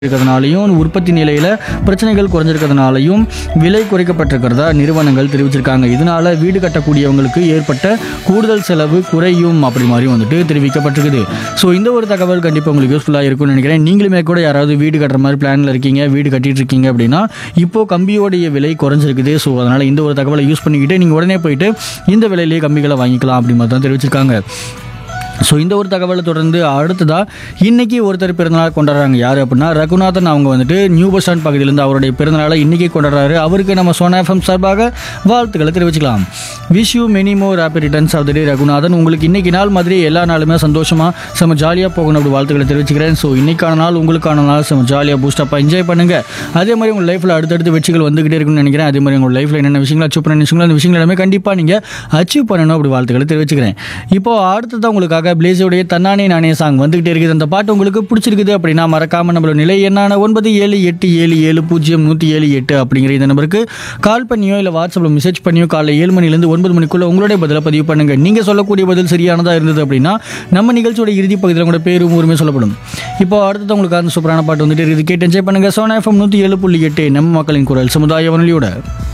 இருக்கிறதுனாலையும் உற்பத்தி நிலையில் பிரச்சனைகள் குறைஞ்சிருக்கிறதுனாலையும் விலை குறைக்கப்பட்டிருக்கிறதா நிறுவனங்கள் தெரிவிச்சிருக்காங்க இதனால வீடு கட்டக்கூடியவங்களுக்கு ஏற்பட்ட கூடுதல் செலவு குறையும் அப்படி மாதிரி வந்துட்டு தெரிவிக்கப்பட்டிருக்குது ஸோ இந்த ஒரு தகவல் கண்டிப்பாக உங்களுக்கு யூஸ்ஃபுல்லாக இருக்கும்னு நினைக்கிறேன் நீங்களுமே கூட யாராவது வீடு கட்டுற மாதிரி பிளானில் இருக்கீங்க வீடு கட்டிட்டு இருக்கீங்க அப்படின்னா இப்போ கம்பியோடைய விலை குறைஞ்சிருக்குது ஸோ அதனால் இந்த ஒரு தகவலை யூஸ் பண்ணிக்கிட்டு நீங்கள் உடனே போயிட்டு இந்த விலையிலேயே கம்பிகளை வாங்கிக்கலாம் அப்படி மாதிரி தான் தெரிவிச்சிருக்காங்க ஸோ இந்த ஒரு தகவலை தொடர்ந்து அடுத்ததாக இன்னைக்கு ஒருத்தர் பிறந்தநாள் கொண்டாடுறாங்க யார் அப்படின்னா ரகுநாதன் அவங்க வந்துட்டு நியூ பஸ் ஸ்டாண்ட் பகுதியிலேருந்து அவருடைய பிறந்தநாளை இன்னைக்கு கொண்டாடுறாரு அவருக்கு நம்ம சோனா எஃப்எம் சார்பாக வாழ்த்துக்களை தெரிவிச்சுக்கலாம் wish you many more happy returns of the day Raghunathan உங்களுக்கு இன்னைக்கு நாள் மாதிரி எல்லா நாளுமே சந்தோஷமாக செம்ம ஜாலியாக போகணும் அப்படி வாழ்த்துக்களை தெரிவிச்சுக்கிறேன் ஸோ இன்னைக்கான நாள் உங்களுக்கான நாள் செம்ம ஜாலியாக பூஸ்டப்பாக என்ஜாய் பண்ணுங்க அதே மாதிரி உங்கள் லைஃப்பில் அடுத்தடுத்து வெற்றிகள் வந்துகிட்டே இருக்குன்னு நினைக்கிறேன் அதே மாதிரி உங்கள் லைஃப்பில் என்னென்ன விஷயங்கள் அச்சீவ் பண்ண விஷயங்கள் அந்த விஷயங்கள் எல்லாமே கண்டிப்பாக நீங்கள் அச்சீவ் பண்ணணும் அப்படி வாழ்த்துக்களை தெரிவிச்சுக்கிறேன் இப்போ அடுத்ததான் உங்களுக்காக பிளேஸோடைய தன்னானே நானே சாங் வந்துகிட்டே இருக்குது அந்த பாட்டு உங்களுக்கு பிடிச்சிருக்குது அப்படின்னா மறக்காம நம்மளோட நிலை என்னான ஒன்பது ஏழு எட்டு ஏழு ஏழு பூஜ்ஜியம் நூற்றி ஏழு எட்டு அப்படிங்கிற இந்த நம்பருக்கு கால் பண்ணியோ இல்லை வாட்ஸ்அப்பில் மெசேஜ் பண்ணியோ காலைல ஏழு மணிலேருந்து ஒன்பது மணிக்குள்ள உங்களுடைய பதிலை பதிவு பண்ணுங்க நீங்கள் சொல்லக்கூடிய பதில் சரியானதாக இருந்தது அப்படின்னா நம்ம நிகழ்ச்சியோட இறுதி பகுதியில் உங்களோட பேரும் ஊருமே சொல்லப்படும் இப்போ அடுத்தது உங்களுக்கு அந்த சூப்பரான பாட்டு வந்துட்டு இருக்குது கேட்டு என்ஜாய் பண்ணுங்க சோனா எஃப்எம் நூற்றி ஏழு புள்ளி எட்டு நம்ம மக்களின் குரல் சமுதாய வானொலியோட